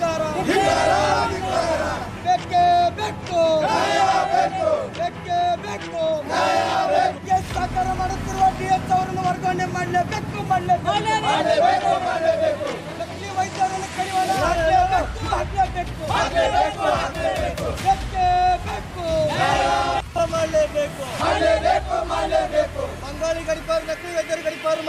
ಧಿಕ್ಕಾರ ಬೆಕ್ಕೆ ಬೆಕ್ಕು ಬೆಕ್ಕೆ ಬೆಕ್ಕು ಬೆಕ್ಕೆ ಸಾಕಾರ ಮಾಡುತ್ತಿರುವ ಡಿ ಎಚ್ ಅವರನ್ನು ವರ್ಗಾವಣೆ ಮಾಡಲೇಬೇಕು ಮಾಡಲೇಬೇಕು ನಕಲಿ ವೈದ್ಯರನ್ನು ಕಡಿವಾಣ ಹಾಕಲೇಬೇಕು ಹಾಕಲೇಬೇಕು ಬೆಕ್ಕೆ ಬೆಕ್ಕು ಮಾಡಲೇಬೇಕು ಮಾಡಲೇಬೇಕು ಬಂಗಾಳಿ ಗಡಿಪಾರು ನಕಲಿ ವೈದ್ಯರು ಗಡಿಪಾರು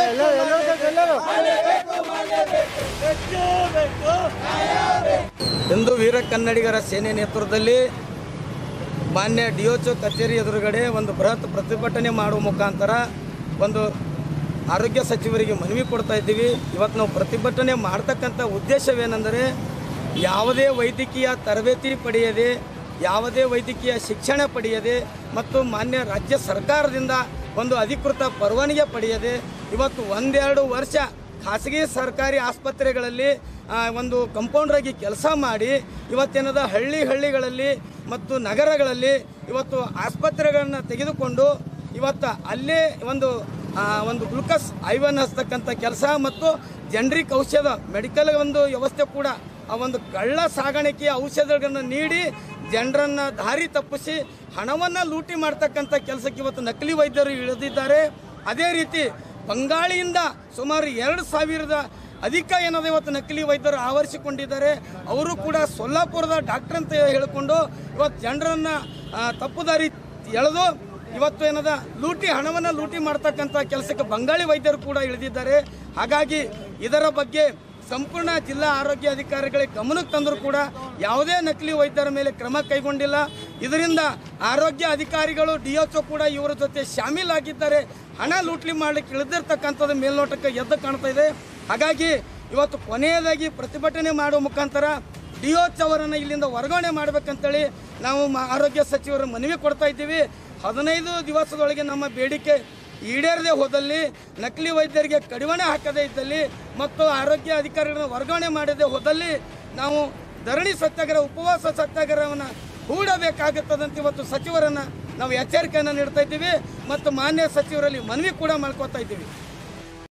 ಮಾಡಲೇಬೇಕು ಬೆಕ್ಕೆ ಬೇಕು ಇಂದು ವೀರ ಕನ್ನಡಿಗರ ಸೇನೆ ನೇತೃತ್ವದಲ್ಲಿ ಮಾನ್ಯ ಡಿ ಕಚೇರಿ ಎದುರುಗಡೆ ಒಂದು ಬೃಹತ್ ಪ್ರತಿಭಟನೆ ಮಾಡುವ ಮುಖಾಂತರ ಒಂದು ಆರೋಗ್ಯ ಸಚಿವರಿಗೆ ಮನವಿ ಕೊಡ್ತಾ ಇದ್ದೀವಿ ಇವತ್ತು ನಾವು ಪ್ರತಿಭಟನೆ ಮಾಡ್ತಕ್ಕಂಥ ಉದ್ದೇಶವೇನೆಂದರೆ ಯಾವುದೇ ವೈದ್ಯಕೀಯ ತರಬೇತಿ ಪಡೆಯದೆ ಯಾವುದೇ ವೈದ್ಯಕೀಯ ಶಿಕ್ಷಣ ಪಡೆಯದೆ ಮತ್ತು ಮಾನ್ಯ ರಾಜ್ಯ ಸರ್ಕಾರದಿಂದ ಒಂದು ಅಧಿಕೃತ ಪರವಾನಗಿ ಪಡೆಯದೆ ಇವತ್ತು ಒಂದೆರಡು ವರ್ಷ ಖಾಸಗಿ ಸರ್ಕಾರಿ ಆಸ್ಪತ್ರೆಗಳಲ್ಲಿ ಆ, ಒಂದು ಕಂಪೌಂಡರ್ ಆಗಿ ಕೆಲಸ ಮಾಡಿ ಇವತ್ತೇನದ ಹಳ್ಳಿ ಹಳ್ಳಿಗಳಲ್ಲಿ ಮತ್ತು ನಗರಗಳಲ್ಲಿ ಇವತ್ತು ಆಸ್ಪತ್ರೆಗಳನ್ನು ತೆಗೆದುಕೊಂಡು ಇವತ್ತು ಅಲ್ಲೇ ಒಂದು ಆ, ಒಂದು ಗ್ಲುಕೋಸ್ ಐವನ್ ಹಚ್ತಕ್ಕಂಥ ಕೆಲಸ ಮತ್ತು ಜನರಿಕ್ ಔಷಧ ಮೆಡಿಕಲ್ ಒಂದು ವ್ಯವಸ್ಥೆ ಕೂಡ ಆ ಒಂದು ಕಳ್ಳ ಸಾಗಾಣಿಕೆಯ ಔಷಧಗಳನ್ನು ನೀಡಿ ಜನರನ್ನು ದಾರಿ ತಪ್ಪಿಸಿ ಹಣವನ್ನು ಲೂಟಿ ಮಾಡ್ತಕ್ಕಂಥ ಕೆಲಸಕ್ಕೆ ಇವತ್ತು ನಕಲಿ ವೈದ್ಯರು ಇಳಿದಿದ್ದಾರೆ ಅದೇ ರೀತಿ ಬಂಗಾಳಿಯಿಂದ ಸುಮಾರು ಎರಡು ಸಾವಿರದ ಅಧಿಕ ಏನದ ಇವತ್ತು ನಕಲಿ ವೈದ್ಯರು ಆವರಿಸಿಕೊಂಡಿದ್ದಾರೆ ಅವರು ಕೂಡ ಸೊಲ್ಲಾಪುರದ ಡಾಕ್ಟರ್ ಅಂತ ಹೇಳಿಕೊಂಡು ಇವತ್ತು ಜನರನ್ನು ತಪ್ಪು ದಾರಿ ಎಳೆದು ಇವತ್ತು ಏನದ ಲೂಟಿ ಹಣವನ್ನು ಲೂಟಿ ಮಾಡ್ತಕ್ಕಂಥ ಕೆಲಸಕ್ಕೆ ಬಂಗಾಳಿ ವೈದ್ಯರು ಕೂಡ ಇಳಿದಿದ್ದಾರೆ ಹಾಗಾಗಿ ಇದರ ಬಗ್ಗೆ ಸಂಪೂರ್ಣ ಜಿಲ್ಲಾ ಆರೋಗ್ಯ ಅಧಿಕಾರಿಗಳಿಗೆ ಗಮನಕ್ಕೆ ತಂದರೂ ಕೂಡ ಯಾವುದೇ ನಕಲಿ ವೈದ್ಯರ ಮೇಲೆ ಕ್ರಮ ಕೈಗೊಂಡಿಲ್ಲ ಇದರಿಂದ ಆರೋಗ್ಯ ಅಧಿಕಾರಿಗಳು ಡಿ ಕೂಡ ಇವರ ಜೊತೆ ಶಾಮೀಲಾಗಿದ್ದಾರೆ ಹಣ ಲೂಟ್ಲಿ ಮಾಡಲಿಕ್ಕೆ ಇಳಿದಿರ್ತಕ್ಕಂಥದ್ದು ಮೇಲ್ನೋಟಕ್ಕೆ ಎದ್ದು ಕಾಣ್ತಾ ಇದೆ ಹಾಗಾಗಿ ಇವತ್ತು ಕೊನೆಯದಾಗಿ ಪ್ರತಿಭಟನೆ ಮಾಡುವ ಮುಖಾಂತರ ಡಿ ಅವರನ್ನು ಇಲ್ಲಿಂದ ವರ್ಗಾವಣೆ ಮಾಡಬೇಕಂತೇಳಿ ನಾವು ಮ- ಆರೋಗ್ಯ ಸಚಿವರು ಮನವಿ ಕೊಡ್ತಾ ಇದ್ದೀವಿ ಹದಿನೈದು ದಿವಸದೊಳಗೆ ನಮ್ಮ ಬೇಡಿಕೆ ಈಡೇರದೆ ಹೋದಲ್ಲಿ ನಕಲಿ ವೈದ್ಯರಿಗೆ ಕಡಿವಾಣ ಹಾಕದೇ ಇದ್ದಲ್ಲಿ ಮತ್ತು ಆರೋಗ್ಯ ಅಧಿಕಾರಿಗಳನ್ನು ವರ್ಗಾವಣೆ ಮಾಡದೆ ಹೋದಲ್ಲಿ ನಾವು ಧರಣಿ ಸತ್ಯಾಗ್ರಹ ಉಪವಾಸ ಸತ್ಯಾಗ್ರಹವನ್ನು ಹೂಡಬೇಕಾಗುತ್ತದಂತ ಇವತ್ತು ಸಚಿವರನ್ನು ನಾವು ಎಚ್ಚರಿಕೆಯನ್ನು ನೀಡ್ತಾ ಇದ್ದೀವಿ ಮತ್ತು ಮಾನ್ಯ ಸಚಿವರಲ್ಲಿ ಮನವಿ ಕೂಡ ಮಾಡ್ಕೋತಾ ಇದ್ದೀವಿ